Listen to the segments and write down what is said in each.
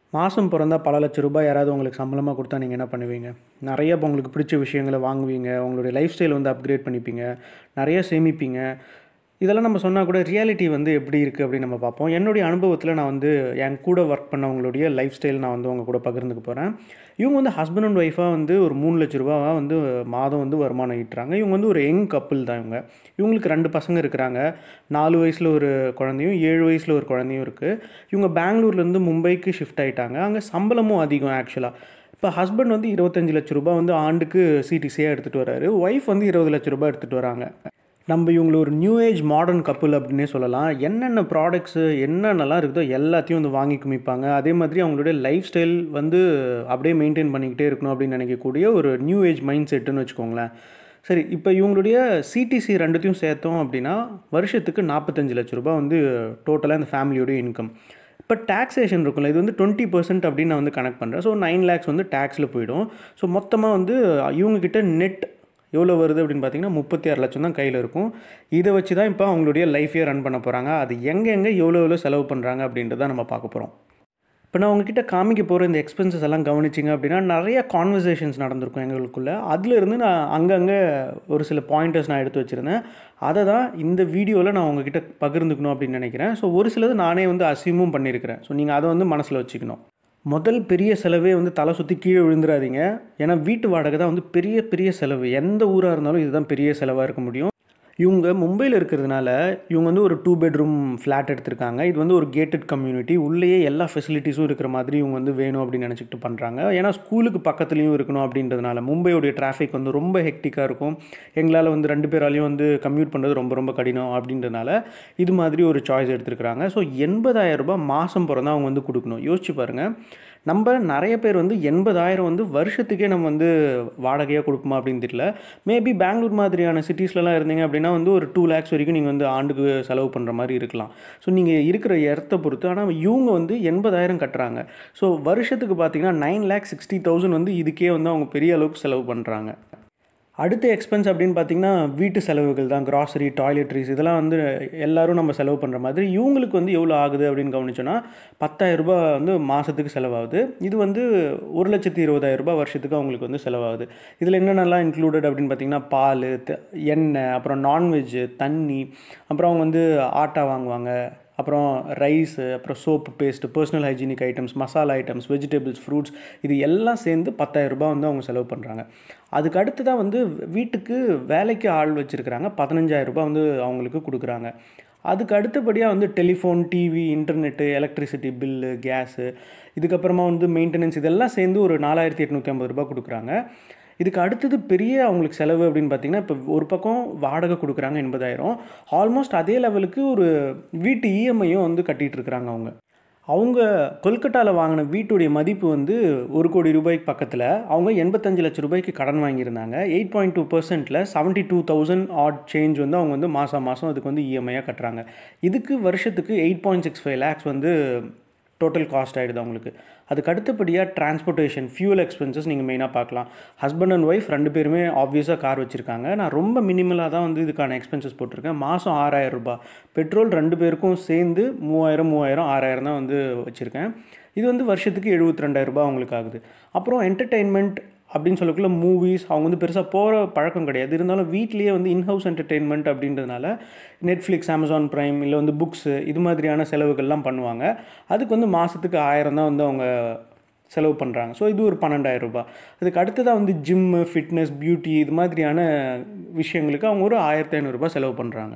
மாதம் பிறந்தா பல லட்ச ரூபாய் யாராவது உங்களுக்கு சம்பளமாக கொடுத்தா நீங்கள் என்ன பண்ணுவீங்க நிறைய இப்போ உங்களுக்கு பிடிச்ச விஷயங்களை வாங்குவீங்க உங்களுடைய லைஃப் ஸ்டைல் வந்து அப்கிரேட் பண்ணிப்பீங்க நிறைய சேமிப்பீங்க இதெல்லாம் நம்ம சொன்னால் கூட ரியாலிட்டி வந்து எப்படி இருக்குது அப்படின்னு நம்ம பார்ப்போம் என்னுடைய அனுபவத்தில் நான் வந்து என் கூட ஒர்க் பண்ணவங்களுடைய லைஃப் ஸ்டைல் நான் வந்து உங்க கூட பகிர்ந்துக்க போகிறேன் இவங்க வந்து ஹஸ்பண்ட் அண்ட் ஒய்ஃபாக வந்து ஒரு மூணு லட்ச ரூபாவாக வந்து மாதம் வந்து வருமானம் ஈட்டுறாங்க இவங்க வந்து ஒரு யங் கப்புள் தான் இவங்க இவங்களுக்கு ரெண்டு பசங்க இருக்கிறாங்க நாலு வயசில் ஒரு குழந்தையும் ஏழு வயசில் ஒரு குழந்தையும் இருக்குது இவங்க பெங்களூர்லேருந்து மும்பைக்கு ஷிஃப்ட் ஆகிட்டாங்க அங்கே சம்பளமும் அதிகம் ஆக்சுவலாக இப்போ ஹஸ்பண்ட் வந்து இருபத்தஞ்சி லட்ச ரூபாய் வந்து ஆண்டுக்கு சிடிசியாக எடுத்துகிட்டு வராரு ஒய்ஃப் வந்து இருபது லட்ச ரூபாய் எடுத்துகிட்டு வராங்க நம்ம இவங்களை ஒரு நியூ ஏஜ் மாடர்ன் கப்புள் அப்படின்னே சொல்லலாம் என்னென்ன ப்ராடக்ட்ஸு என்னென்னலாம் இருக்குதோ எல்லாத்தையும் வந்து வாங்கி குமிப்பாங்க அதே மாதிரி அவங்களுடைய லைஃப் ஸ்டைல் வந்து அப்படியே மெயின்டைன் பண்ணிக்கிட்டே இருக்கணும் அப்படின்னு நினைக்கக்கூடிய ஒரு நியூ ஏஜ் மைண்ட் செட்டுன்னு வச்சுக்கோங்களேன் சரி இப்போ இவங்களுடைய சிடிசி ரெண்டுத்தையும் சேர்த்தோம் அப்படின்னா வருஷத்துக்கு நாற்பத்தஞ்சு லட்ச ரூபாய் வந்து டோட்டலாக இந்த ஃபேமிலியோடைய இன்கம் இப்போ டேக்ஸேஷன் இருக்கும்ல இது வந்து டுவெண்ட்டி பர்சன்ட் அப்படின்னு நான் வந்து கனெக்ட் பண்ணுறேன் ஸோ நைன் லேக்ஸ் வந்து டேக்ஸில் போயிடும் ஸோ மொத்தமாக வந்து இவங்கக்கிட்ட நெட் எவ்வளோ வருது அப்படின்னு பார்த்தீங்கன்னா முப்பத்தி ஆறு லட்சம் தான் கையில் இருக்கும் இதை வச்சு தான் இப்போ அவங்களுடைய லைஃபே ரன் பண்ண போகிறாங்க அது எங்கே எங்கே எவ்வளோ எவ்வளோ செலவு பண்ணுறாங்க அப்படின்றத நம்ம பார்க்க போகிறோம் இப்போ நான் உங்ககிட்ட காமிக்க போகிற இந்த எக்ஸ்பென்சஸ் எல்லாம் கவனிச்சிங்க அப்படின்னா நிறைய கான்வர்சேஷன்ஸ் நடந்திருக்கும் எங்களுக்குள்ளே அதுலேருந்து நான் அங்கங்கே ஒரு சில பாயிண்டர்ஸ் நான் எடுத்து வச்சுருந்தேன் அதை தான் இந்த வீடியோவில் நான் உங்ககிட்ட பகிர்ந்துக்கணும் அப்படின்னு நினைக்கிறேன் ஸோ ஒரு சிலது நானே வந்து அசியமும் பண்ணியிருக்கிறேன் ஸோ நீங்கள் அதை வந்து மனசில் வச்சுக்கணும் முதல் பெரிய செலவே வந்து தலை சுற்றி கீழே விழுந்துடாதீங்க ஏன்னா வீட்டு வாடகை தான் வந்து பெரிய பெரிய செலவு எந்த ஊராக இருந்தாலும் இதுதான் பெரிய செலவாக இருக்க முடியும் இவங்க மும்பையில் இருக்கிறதுனால இவங்க வந்து ஒரு டூ பெட்ரூம் ஃப்ளாட் எடுத்திருக்காங்க இது வந்து ஒரு கேட்டட் கம்யூனிட்டி உள்ளேயே எல்லா ஃபெசிலிட்டிஸும் இருக்கிற மாதிரி இவங்க வந்து வேணும் அப்படின்னு நினச்சிக்கிட்டு பண்ணுறாங்க ஏன்னா ஸ்கூலுக்கு பக்கத்துலேயும் இருக்கணும் அப்படின்றதுனால மும்பையோடைய டிராஃபிக் வந்து ரொம்ப ஹெக்டிக்காக இருக்கும் எங்களால் வந்து ரெண்டு பேராலையும் வந்து கம்யூட் பண்ணுறது ரொம்ப ரொம்ப கடினம் அப்படின்றதுனால இது மாதிரி ஒரு சாய்ஸ் எடுத்துருக்குறாங்க ஸோ எண்பதாயிரம் ரூபாய் மாதம் பிறந்தா அவங்க வந்து கொடுக்கணும் யோசிச்சு பாருங்கள் நம்ம நிறைய பேர் வந்து எண்பதாயிரம் வந்து வருஷத்துக்கே நம்ம வந்து வாடகையாக கொடுப்போமா அப்படின்னு தெரியல மேபி பெங்களூர் மாதிரியான சிட்டிஸ்லலாம் இருந்தீங்க அப்படின்னா வந்து ஒரு டூ லேக்ஸ் வரைக்கும் நீங்கள் வந்து ஆண்டுக்கு செலவு பண்ணுற மாதிரி இருக்கலாம் ஸோ நீங்கள் இருக்கிற இடத்த பொறுத்து ஆனால் இவங்க வந்து எண்பதாயிரம் கட்டுறாங்க ஸோ வருஷத்துக்கு பார்த்தீங்கன்னா நைன் லேக் சிக்ஸ்டி தௌசண்ட் வந்து இதுக்கே வந்து அவங்க பெரிய அளவுக்கு செலவு பண்ணுறாங்க அடுத்த எக்ஸ்பென்ஸ் அப்படின்னு பார்த்தீங்கன்னா வீட்டு செலவுகள் தான் கிராசரி டாய்லெட்ரிஸ் இதெல்லாம் வந்து எல்லோரும் நம்ம செலவு பண்ணுற மாதிரி இவங்களுக்கு வந்து எவ்வளோ ஆகுது அப்படின்னு கவனிச்சோன்னா பத்தாயிரம் ரூபாய் வந்து மாதத்துக்கு செலவாகுது இது வந்து ஒரு லட்சத்தி இருபதாயிரம் ரூபாய் வருஷத்துக்கு அவங்களுக்கு வந்து செலவாகுது இதில் என்னென்னலாம் இன்க்ளூடட் அப்படின்னு பார்த்தீங்கன்னா பால் எண்ணெய் அப்புறம் நான்வெஜ்ஜு தண்ணி அப்புறம் அவங்க வந்து ஆட்டா வாங்குவாங்க அப்புறம் ரைஸு அப்புறம் soap paste personal hygienic items masala items vegetables fruits இது எல்லாம் சேர்ந்து பத்தாயிரம் ரூபாய் வந்து அவங்க செலவு பண்ணுறாங்க அதுக்கு அடுத்து தான் வந்து வீட்டுக்கு வேலைக்கு ஆள் வச்சுருக்கிறாங்க பதினஞ்சாயிரம் ரூபாய் வந்து அவங்களுக்கு கொடுக்குறாங்க அதுக்கு அடுத்தபடியாக வந்து telephone TV internet electricity bill gas இதுக்கப்புறமா வந்து மெயின்டெனன்ஸ் இதெல்லாம் சேர்ந்து ஒரு நாலாயிரத்தி எட்நூற்றி ஐம்பது ரூபாய் கொடுக்குறாங்க இதுக்கு அடுத்தது பெரிய அவங்களுக்கு செலவு அப்படின்னு பார்த்தீங்கன்னா இப்போ ஒரு பக்கம் வாடகை கொடுக்குறாங்க எண்பதாயிரம் ஆல்மோஸ்ட் அதே லெவலுக்கு ஒரு வீட்டு இஎம்ஐயும் வந்து கட்டிகிட்டு இருக்கிறாங்க அவங்க அவங்க கொல்கட்டாவில் வாங்கின வீட்டுடைய மதிப்பு வந்து ஒரு கோடி ரூபாய்க்கு பக்கத்தில் அவங்க எண்பத்தஞ்சு லட்ச ரூபாய்க்கு கடன் வாங்கியிருந்தாங்க எயிட் பாயிண்ட் டூ பர்சன்ட்டில் seventy two thousand odd change வந்து அவங்க வந்து மாதம் மாதம் அதுக்கு வந்து இஎம்ஐயாக கட்டுறாங்க இதுக்கு வருஷத்துக்கு eight point six five lakhs வந்து டோட்டல் காஸ்ட் ஆகிடுது அவங்களுக்கு அதுக்கு அடுத்தபடியாக டிரான்ஸ்போர்ட்டேஷன் ஃபியூல் எக்ஸ்பென்சஸ் நீங்கள் மெயினாக பார்க்கலாம் ஹஸ்பண்ட் அண்ட் ஒய்ஃப் ரெண்டு பேருமே ஆப்வியஸாக கார் வச்சுருக்காங்க நான் ரொம்ப மினிமலாக தான் வந்து இதுக்கான எக்ஸ்பென்சஸ் போட்டிருக்கேன் மாதம் ஆறாயிரம் ரூபாய் பெட்ரோல் ரெண்டு பேருக்கும் சேர்ந்து மூவாயிரம் மூவாயிரம் ஆறாயிரம் தான் வந்து வச்சுருக்கேன் இது வந்து வருஷத்துக்கு எழுபத்தி ரெண்டாயிரம் ரூபாய் அவங்களுக்கு ஆகுது அப்புறம் என்டர்டெயின்மெண்ட் அப்படின்னு சொல்லக்குள்ள மூவிஸ் அவங்க வந்து பெருசாக போகிற பழக்கம் கிடையாது இருந்தாலும் வீட்லேயே வந்து இன்ஹவுஸ் என்டர்டெயின்மெண்ட் அப்படின்றதுனால நெட்ஃப்ளிக்ஸ் அமேசான் ப்ரைம் இல்லை வந்து புக்ஸு இது மாதிரியான செலவுகள்லாம் பண்ணுவாங்க அதுக்கு வந்து மாதத்துக்கு ஆயிரம் தான் வந்து அவங்க செலவு பண்ணுறாங்க ஸோ இது ஒரு பன்னெண்டாயிரம் ரூபாய் அதுக்கு அடுத்ததாக வந்து ஜிம்மு ஃபிட்னஸ் பியூட்டி இது மாதிரியான விஷயங்களுக்கு அவங்க ஒரு ஆயிரத்தி ஐநூறுரூபா செலவு பண்ணுறாங்க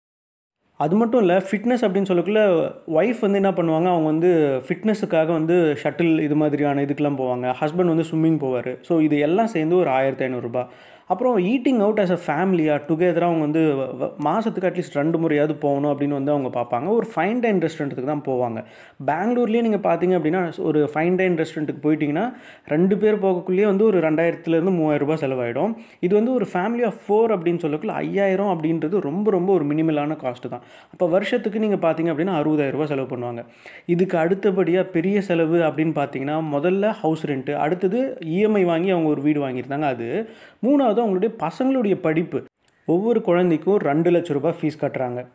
அது மட்டும் இல்லை ஃபிட்னஸ் அப்படின்னு சொல்லக்குள்ள ஒய்ஃப் வந்து என்ன பண்ணுவாங்க அவங்க வந்து ஃபிட்னஸுக்காக வந்து ஷட்டில் இது மாதிரியான இதுக்கெலாம் போவாங்க ஹஸ்பண்ட் வந்து ஸ்விம்மிங் போவார் ஸோ இது எல்லாம் சேர்ந்து ஒரு ஆயிரத்தி ஐநூறுரூபா அப்புறம் ஈட்டிங் அவுட் ஆஸ் அ ஃபேமிலியாக டுகெதராக அவங்க வந்து மாதத்துக்கு அட்லீஸ்ட் ரெண்டு முறையாவது போகணும் அப்படின்னு வந்து அவங்க பார்ப்பாங்க ஒரு ஃபைன் டைன் ரெஸ்டாரண்ட்டுக்கு தான் போவாங்க பெங்களூர்லேயே நீங்கள் பார்த்தீங்க அப்படின்னா ஒரு ஃபைன் டைன் ரெஸ்டாரண்ட்டுக்கு போயிட்டீங்கன்னா ரெண்டு பேர் போகக்குள்ளேயே வந்து ஒரு ரெண்டாயிரத்துலேருந்து மூவாயிரம் ரூபாய் செலவாயிடும் இது வந்து ஒரு ஃபேமிலி ஆஃப் ஃபோர் அப்படின்னு சொல்லக்குள்ள ஐயாயிரம் அப்படின்றது ரொம்ப ரொம்ப ஒரு மினிமலான காஸ்ட்டு தான் அப்போ வருஷத்துக்கு நீங்கள் பார்த்தீங்க அப்படின்னா அறுபதாயிரம் ரூபாய் செலவு பண்ணுவாங்க இதுக்கு அடுத்தபடியாக பெரிய செலவு அப்படின்னு பார்த்தீங்கன்னா முதல்ல ஹவுஸ் ரெண்ட்டு அடுத்தது இஎம்ஐ வாங்கி அவங்க ஒரு வீடு வாங்கியிருந்தாங்க அது மூணாவது அவங்களுடைய பசங்களுடைய படிப்பு ஒவ்வொரு குழந்தைக்கும் ரெண்டு லட்ச ரூபாய் ஃபீஸ் கட்டுறாங்க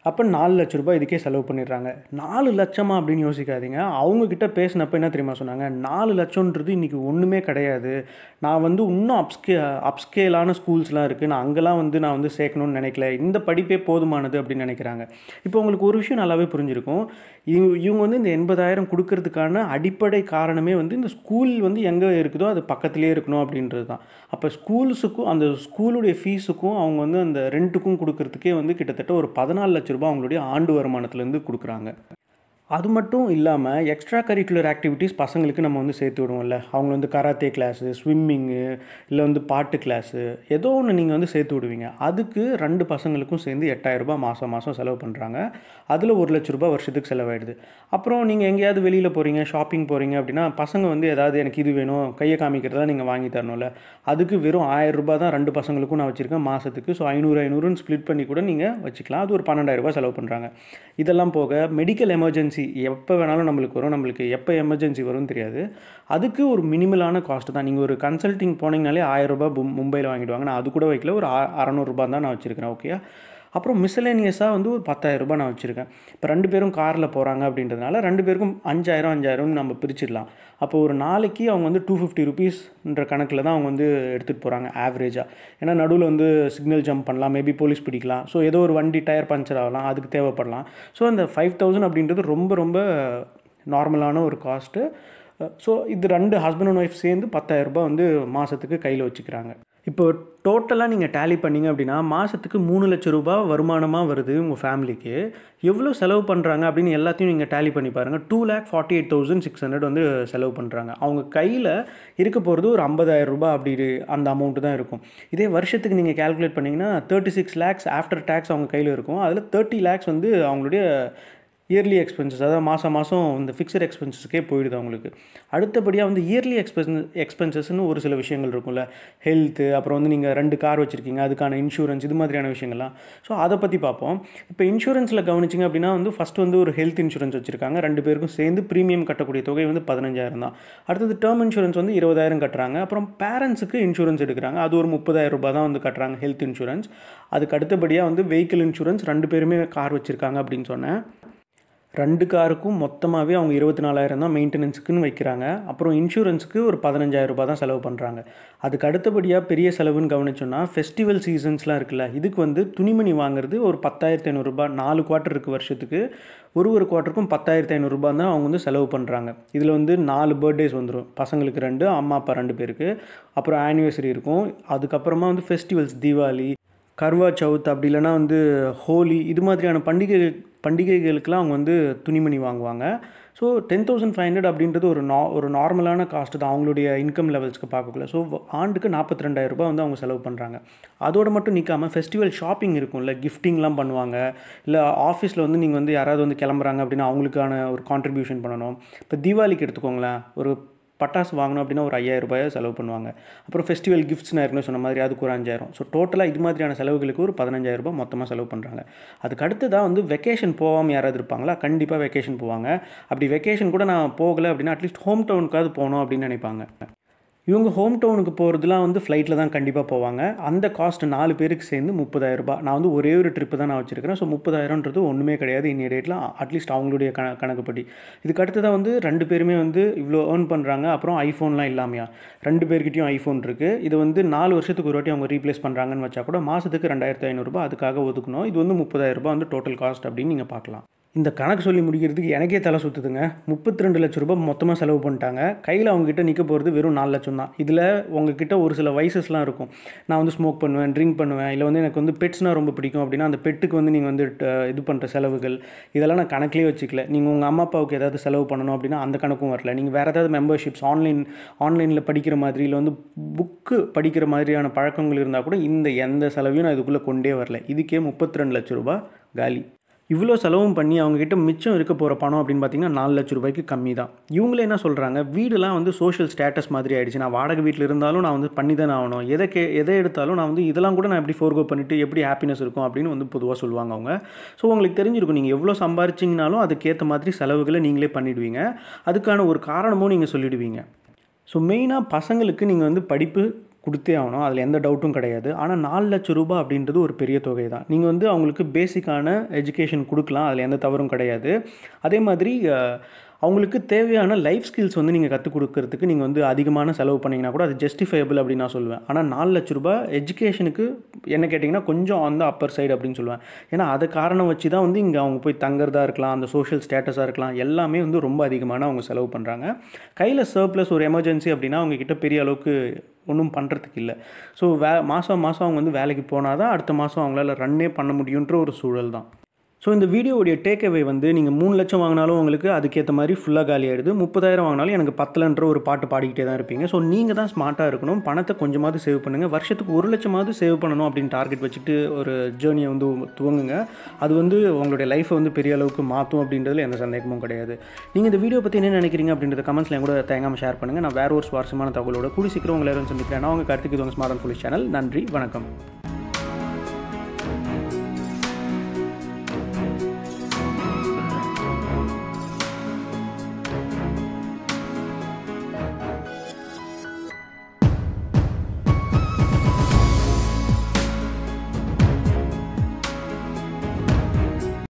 அப்போ நாலு லட்ச ரூபாய் இதுக்கே செலவு பண்ணிடுறாங்க நாலு லட்சமா அப்படின்னு யோசிக்காதீங்க அவங்கக்கிட்ட பேசினப்ப என்ன தெரியுமா சொன்னாங்க நாலு லட்சம்ன்றது இன்றைக்கி ஒன்றுமே கிடையாது நான் வந்து இன்னும் அப்ஸ்கே அப்ஸ்கேலான ஸ்கூல்ஸ்லாம் இருக்குது நான் அங்கெல்லாம் வந்து நான் வந்து சேர்க்கணும்னு நினைக்கல இந்த படிப்பே போதுமானது அப்படின்னு நினைக்கிறாங்க இப்போ உங்களுக்கு ஒரு விஷயம் நல்லாவே புரிஞ்சிருக்கும் இவங்க இவங்க வந்து இந்த எண்பதாயிரம் கொடுக்கறதுக்கான அடிப்படை காரணமே வந்து இந்த ஸ்கூல் வந்து எங்கே இருக்குதோ அது பக்கத்துலேயே இருக்கணும் அப்படின்றது தான் அப்போ ஸ்கூல்ஸுக்கும் அந்த ஸ்கூலுடைய ஃபீஸுக்கும் அவங்க வந்து அந்த ரெண்ட்டுக்கும் கொடுக்கறதுக்கே வந்து கிட்டத்தட்ட ஒரு பதினாலு லட்ச ரூபாய் அவங்களுடைய ஆண்டு வருமானத்துலேருந்து கொடுக்குறாங்க அது மட்டும் இல்லாமல் எக்ஸ்ட்ரா கரிக்குலர் ஆக்டிவிட்டீஸ் பசங்களுக்கு நம்ம வந்து சேர்த்து விடுவோம்ல அவங்க வந்து கராத்தே கிளாஸு ஸ்விம்மிங்கு இல்லை வந்து பாட்டு கிளாஸு ஏதோ ஒன்று நீங்கள் வந்து சேர்த்து விடுவீங்க அதுக்கு ரெண்டு பசங்களுக்கும் சேர்ந்து எட்டாயிரரூபா மாதம் மாதம் செலவு பண்ணுறாங்க அதில் ஒரு லட்ச ரூபாய் வருஷத்துக்கு செலவாயிடுது அப்புறம் நீங்கள் எங்கேயாவது வெளியில் போகிறீங்க ஷாப்பிங் போகிறீங்க அப்படின்னா பசங்க வந்து ஏதாவது எனக்கு இது வேணும் கையை காமிக்கிறதா நீங்கள் வாங்கி தரணும்ல அதுக்கு வெறும் ஆயிரம் ரூபாய் தான் ரெண்டு பசங்களுக்கும் நான் வச்சுருக்கேன் மாதத்துக்கு ஸோ ஐநூறு ஐநூறுன்னு ஸ்ப்ளிட் பண்ணி கூட நீங்கள் வச்சுக்கலாம் அது ஒரு பன்னெண்டாயிரம் ரூபாய் செலவு பண்ணுறாங்க இதெல்லாம் போக மெடிக்கல் எமர்ஜென்சி எப்போ வேணாலும் நம்மளுக்கு வரும் நம்மளுக்கு எப்போ எமர்ஜென்சி வரும்னு தெரியாது அதுக்கு ஒரு மினிமலான காஸ்ட் தான் நீங்கள் ஒரு கன்சல்ட்டிங் போனீங்கனாலே ஆயிரம் ரூபாய் மும்பையில் வாங்கிடுவாங்க நான் அது கூட வைக்கல ஒரு அறநூறுபா தான் நான் வச்சுருக்கேன் ஓகே அப்புறம் மிஸ்லேனியஸாக வந்து ஒரு பத்தாயிரம் ரூபாய் நான் வச்சுருக்கேன் இப்போ ரெண்டு பேரும் காரில் போகிறாங்க அப்படின்றதுனால ரெண்டு பேருக்கும் அஞ்சாயிரம் அஞ்சாயிரம்னு நம்ம பிரிச்சிடலாம் அப்போ ஒரு நாளைக்கு அவங்க வந்து டூ ஃபிஃப்டி ருபீஸ்ன்ற கணக்கில் தான் அவங்க வந்து எடுத்துகிட்டு போகிறாங்க ஆவரேஜாக ஏன்னா நடுவில் வந்து சிக்னல் ஜம்ப் பண்ணலாம் மேபி போலீஸ் பிடிக்கலாம் ஸோ ஏதோ ஒரு வண்டி டயர் பஞ்சர் ஆகலாம் அதுக்கு தேவைப்படலாம் ஸோ அந்த ஃபைவ் தௌசண்ட் அப்படின்றது ரொம்ப ரொம்ப நார்மலான ஒரு காஸ்ட்டு ஸோ இது ரெண்டு ஹஸ்பண்ட் அண்ட் ஒய்ஃப் சேர்ந்து பத்தாயிரரூபா வந்து மாதத்துக்கு கையில் வச்சுக்கிறாங்க இப்போ டோட்டலாக நீங்கள் டேலி பண்ணிங்க அப்படின்னா மாதத்துக்கு மூணு லட்ச ரூபாய் வருமானமாக வருது உங்கள் ஃபேமிலிக்கு எவ்வளோ செலவு பண்ணுறாங்க அப்படின்னு எல்லாத்தையும் நீங்கள் டேலி பண்ணி பாருங்கள் two lakh forty eight thousand six hundred வந்து செலவு பண்ணுறாங்க அவங்க கையில் இருக்க போகிறது ஒரு ஐம்பதாயிரம் ரூபாய் அப்படி அந்த அமௌண்ட்டு தான் இருக்கும் இதே வருஷத்துக்கு நீங்கள் கேல்குலேட் பண்ணிங்கன்னா thirty six lakhs after tax அவங்க கையில் இருக்கும் அதில் தேர்ட்டி லேக்ஸ் வந்து அவங்களுடைய இயர்லி எக்ஸ்பென்சஸ் அதாவது மாதம் மாதம் இந்த ஃபிக்ஸட் எக்ஸ்பென்சஸ்க்கே போயிடுது அவங்களுக்கு அடுத்தபடியாக வந்து இயர்லி எக்ஸ்பென்ஸ் எக்ஸ்பென்சஸ்னு ஒரு சில விஷயங்கள் இருக்கும்ல ஹெல்த்து அப்புறம் வந்து நீங்கள் ரெண்டு கார் வச்சுருக்கீங்க அதுக்கான இன்சூரன்ஸ் இது மாதிரியான விஷயங்கள்லாம் ஸோ அதை பற்றி பார்ப்போம் இப்போ இன்சூரன்ஸில் கவனிச்சிங்க அப்படின்னா வந்து ஃபஸ்ட்டு வந்து ஒரு ஹெல்த் இன்சூரன்ஸ் வச்சுருக்காங்க ரெண்டு பேருக்கும் சேர்ந்து ப்ரீமியம் கட்டக்கூடிய தொகை வந்து பதினஞ்சாயிரம் தான் அடுத்தது டேர்ம் இன்சூரன்ஸ் வந்து இருபதாயிரம் கட்டுறாங்க அப்புறம் பேரண்ட்ஸுக்கு இன்சூரன்ஸ் எடுக்கிறாங்க அது ஒரு முப்பதாயிரம் ரூபாய் தான் வந்து கட்டுறாங்க ஹெல்த் இன்சூரன்ஸ் அதுக்கு அடுத்தபடியாக வந்து வெஹிக்கிள் இன்சூரன்ஸ் ரெண்டு பேருமே கார் வச்சுருக்காங்க அப்படின்னு சொன்னேன் ரெண்டு காருக்கும் மொத்தமாகவே அவங்க இருபத்தி நாலாயிரம் தான் மெயின்டெனன்ஸுக்குன்னு வைக்கிறாங்க அப்புறம் இன்சூரன்ஸுக்கு ஒரு பதினஞ்சாயிரம் ரூபாய் தான் செலவு பண்ணுறாங்க அதுக்கு அடுத்தபடியாக பெரிய செலவுன்னு கவனிச்சோன்னா ஃபெஸ்டிவல் சீசன்ஸ்லாம் இருக்குல்ல இதுக்கு வந்து துணிமணி வாங்குறது ஒரு பத்தாயிரத்தி ஐநூறுரூபா நாலு குவார்ட்டர் இருக்குது வருஷத்துக்கு ஒரு ஒரு குவார்ட்டருக்கும் பத்தாயிரத்தி ஐநூறுரூபா தான் அவங்க வந்து செலவு பண்ணுறாங்க இதில் வந்து நாலு பர்த்டேஸ் வந்துடும் பசங்களுக்கு ரெண்டு அம்மா அப்பா ரெண்டு பேருக்கு அப்புறம் ஆனிவர்சரி இருக்கும் அதுக்கப்புறமா வந்து ஃபெஸ்டிவல்ஸ் தீபாவளி கர்வா சவுத் அப்படி இல்லைனா வந்து ஹோலி இது மாதிரியான பண்டிகை பண்டிகைகளுக்கெலாம் அவங்க வந்து துணிமணி வாங்குவாங்க so ten thousand five hundred அப்படின்றது ஒரு நா ஒரு நார்மலான காஸ்ட்டு தான் அவங்களுடைய இன்கம் லெவல்ஸ்க்கு பார்க்கக்குள்ள ஸோ ஆண்டுக்கு நாற்பத்தி ரெண்டாயிரம் ரூபாய் வந்து அவங்க செலவு பண்ணுறாங்க அதோடு மட்டும் நிற்காமல் ஃபெஸ்டிவல் ஷாப்பிங் இருக்கும்ல கிஃப்டிங்லாம் பண்ணுவாங்க இல்லை ஆஃபீஸில் வந்து நீங்கள் வந்து யாராவது வந்து கிளம்புறாங்க அப்படின்னா அவங்களுக்கான ஒரு கான்ட்ரிபியூஷன் பண்ணணும் இப்போ தீபாவளிக்கு எடுத்துக்கோங்களேன் ஒரு பட்டாசு வாங்கணும் அப்படின்னா ஒரு ஐயாயிரம் ரூபாயை செலவு பண்ணுவாங்க அப்புறம் ஃபெஸ்டிவல் கிஃப்ட்ஸ் நான் ஏற்கனவே சொன்ன மாதிரி அதுக்கு ஒரு அஞ்சாயிரம் ஸோ டோட்டலாக இது மாதிரியான செலவுகளுக்கு ஒரு பதினஞ்சாயிரம் ரூபாய் மொத்தமாக செலவு பண்ணுறாங்க அதுக்கு அடுத்ததாக வந்து வெக்கேஷன் போகாமல் யாராவது இருப்பாங்களா கண்டிப்பாக வெக்கேஷன் போவாங்க அப்படி வெக்கேஷன் கூட நான் போகலை அப்படின்னா அட்லீஸ்ட் ஹோம் டவுனுக்காவது போகணும் அப்படின்னு நினைப்பாங்க இவங்க ஹோம் டவுனுக்கு போகிறதுலாம் வந்து ஃப்ளைட்டில் தான் கண்டிப்பாக போவாங்க அந்த காஸ்ட் நாலு பேருக்கு சேர்ந்து முப்பதாயிரம் ரூபாய் நான் வந்து ஒரே ஒரு ட்ரிப்பு தான் நான் வச்சுருக்கிறேன் ஸோ முப்பதாயிரம்ன்றது ஒன்றுமே கிடையாது இன்னைய டேட்டில் அட்லீஸ்ட் அவங்களுடைய கண கணக்குப்படி இதுக்கு அடுத்ததாக வந்து ரெண்டு பேருமே வந்து இவ்வளோ ஏர்ன் பண்ணுறாங்க அப்புறம் ஐஃபோன்லாம் இல்லாமையா ரெண்டு பேர்கிட்டையும் ஐஃபோன் இருக்குது இது வந்து நாலு வருஷத்துக்கு ஒரு வாட்டி அவங்க ரீப்ளேஸ் பண்ணுறாங்கன்னு வச்சா கூட மாதத்துக்கு ரெண்டாயிரத்து ஐநூறுரூபா அதுக்காக ஒதுக்கணும் இது வந்து முப்பதாயிரம் ரூபாய் வந்து டோட்டல் காஸ்ட் அப்படின்னு நீங்கள் பார்க்கலாம் இந்த கணக்கு சொல்லி முடிக்கிறதுக்கு எனக்கே தலை சுற்றுதுங்க முப்பத்தி ரெண்டு லட்ச ரூபாய் மொத்தமாக செலவு பண்ணிட்டாங்க கையில் அவங்ககிட்ட நிற்க போகிறது வெறும் நாலு லட்சம் தான் இதில் உங்ககிட்ட ஒரு சில வயசஸ்லாம் இருக்கும் நான் வந்து ஸ்மோக் பண்ணுவேன் ட்ரிங்க் பண்ணுவேன் இல்லை வந்து எனக்கு வந்து பெட்ஸ்னால் ரொம்ப பிடிக்கும் அப்படின்னா அந்த பெட்டுக்கு வந்து நீங்கள் வந்து இது பண்ணுற செலவுகள் இதெல்லாம் நான் கணக்கிலே வச்சுக்கல நீங்கள் உங்கள் அம்மா அப்பாவுக்கு ஏதாவது செலவு பண்ணணும் அப்படின்னா அந்த கணக்கும் வரல நீங்கள் வேறு ஏதாவது மெம்பர்ஷிப்ஸ் ஆன்லைன் ஆன்லைனில் படிக்கிற மாதிரி இல்லை வந்து புக்கு படிக்கிற மாதிரியான பழக்கங்கள் இருந்தால் கூட இந்த எந்த செலவையும் நான் இதுக்குள்ளே கொண்டே வரல இதுக்கே முப்பத்தி ரெண்டு லட்ச ரூபாய் காலி இவ்வளோ செலவும் பண்ணி அவங்ககிட்ட மிச்சம் இருக்க போகிற பணம் அப்படின்னு பார்த்தீங்கன்னா நாலு லட்ச ரூபாய்க்கு கம்மி தான் இவங்களே என்ன சொல்கிறாங்க வீடுலாம் வந்து சோஷியல் ஸ்டேட்டஸ் மாதிரி ஆயிடுச்சு நான் வாடகை வீட்டில் இருந்தாலும் நான் வந்து பண்ணி தானே ஆகணும் எதை கே எதை எடுத்தாலும் நான் வந்து இதெல்லாம் கூட நான் எப்படி ஃபோர்கோ பண்ணிவிட்டு எப்படி ஹாப்பினஸ் இருக்கும் அப்படின்னு வந்து பொதுவாக சொல்லுவாங்க அவங்க ஸோ உங்களுக்கு தெரிஞ்சிருக்கும் நீங்கள் எவ்வளோ சம்பாரிச்சிங்கனாலும் அதுக்கேற்ற மாதிரி செலவுகளை நீங்களே பண்ணிவிடுவீங்க அதுக்கான ஒரு காரணமும் நீங்கள் சொல்லிடுவீங்க ஸோ மெயினாக பசங்களுக்கு நீங்கள் வந்து படிப்பு கொடுத்தே ஆகணும் அதில் எந்த டவுட்டும் கிடையாது ஆனால் நாலு லட்சம் ரூபாய் அப்படின்றது ஒரு பெரிய தொகை தான் நீங்கள் வந்து அவங்களுக்கு பேசிக்கான எஜுகேஷன் கொடுக்கலாம் அதில் எந்த தவறும் கிடையாது அதே மாதிரி அஹ், அவங்களுக்கு தேவையான லைஃப் ஸ்கில்ஸ் வந்து நீங்கள் கற்றுக் கொடுக்கறதுக்கு நீங்கள் வந்து அதிகமான செலவு பண்ணிங்கன்னா கூட அது ஜஸ்டிஃபைபிள் அப்படின்னு நான் சொல்லுவேன் ஆனால் நாலு லட்ச ரூபாய் எஜுகேஷனுக்கு என்ன கேட்டிங்கன்னா கொஞ்சம் அந்த அப்பர் சைடு அப்படின்னு சொல்லுவேன் ஏன்னா அதை காரணம் வச்சு தான் வந்து இங்கே அவங்க போய் தங்குறதா இருக்கலாம் அந்த சோஷியல் ஸ்டேட்டஸாக இருக்கலாம் எல்லாமே வந்து ரொம்ப அதிகமான அவங்க செலவு பண்ணுறாங்க கையில் சர்ப்ளஸ் ஒரு எமர்ஜென்சி அப்படின்னா அவங்க கிட்ட பெரிய அளவுக்கு ஒன்றும் பண்ணுறதுக்கு இல்லை ஸோ வே மாதம் மாதம் அவங்க வந்து வேலைக்கு போனால் தான் அடுத்த மாதம் அவங்களால ரன்னே பண்ண முடியுன்ற ஒரு சூழல் தான் ஸோ இந்த வீடியோவுடைய டேக்அவே வந்து நீங்கள் மூணு லட்சம் வாங்கினாலும் உங்களுக்கு அதுக்கேற்ற மாதிரி ஃபுல்லாக காலி ஆயிடுது முப்பதாயிரம் வாங்கினாலும் எனக்கு பத்தலன்ற ஒரு பாட்டு பாடிக்கிட்டே தான் இருப்பீங்க ஸோ நீங்கள் தான் ஸ்மார்ட்டாக இருக்கணும் பணத்தை கொஞ்சமாவது சேவ் பண்ணுங்கள் வருஷத்துக்கு ஒரு லட்சமாவது சேவ் பண்ணணும் அப்படின்னு டார்கெட் வச்சுட்டு ஒரு ஜேர்னியை வந்து துவங்குங்க அது வந்து உங்களுடைய லைஃப்பை வந்து பெரிய அளவுக்கு மாற்றும் அப்படின்றதுல எந்த சந்தேகமும் கிடையாது நீங்கள் இந்த வீடியோ பற்றி என்ன நினைக்கிறீங்க அப்படின்றத கமெண்ட்ஸில் கூட தேங்காமல் ஷேர் பண்ணுங்கள் நான் வேற ஒரு சுவாரஸ்யமான தகவலோட கூடி சீக்கிரம் உங்களை எல்லாரும் சந்திக்கிறேன் நான் உங்கள் கார்த்திக் இது உங்கள் ஸ்மார்ட் ஃபுல் சேனல் நன்றி வணக்கம்